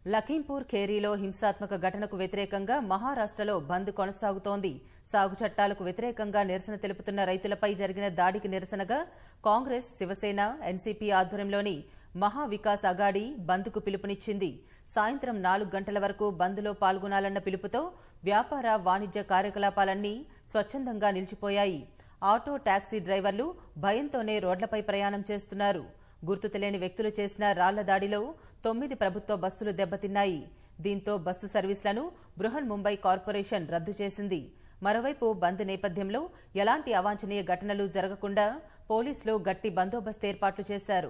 లఖీంపూర్ ఖేరీలో హింసాత్మక ఘటనకు వ్యతిరేకంగా మహారాష్టలో బంద్ కొనసాగుతోంది సాగు చట్టాలకు వ్యతిరేకంగా నిరసన తెలుపుతున్న రైతులపై జరిగిన దాడికి నిరసనగా కాంగ్రెస్ శివసేన ఎన్సీపీ ఆధ్వర్యంలోని మహా వికాస్ అగాడి బంద్కు పిలుపునిచ్చింది సాయంత్రం నాలుగు గంటల వరకు బంద్లో పాల్గొనాలన్న పిలుపుతో వ్యాపార వాణిజ్య కార్యకలాపాలన్నీ స్వచ్ఛందంగా నిలిచిపోయాయి ఆటో టాక్సీ డ్రైవర్లు భయంతోనే రోడ్లపై ప్రయాణం చేస్తున్నారు గుర్తు తెలియని వ్యక్తులు చేసిన రాళ్ల దాడిలో తొమ్మిది ప్రభుత్వ బస్సులు దెబ్బతిన్నాయి దీంతో బస్సు సర్వీసులను బృహన్ ముంబై కార్పొరేషన్ రద్దు చేసింది మరోవైపు బంద్ నేపథ్యంలో ఎలాంటి అవాంఛనీయ ఘటనలు జరగకుండా పోలీసులు గట్టి బందోబస్తు ఏర్పాట్లు చేశారు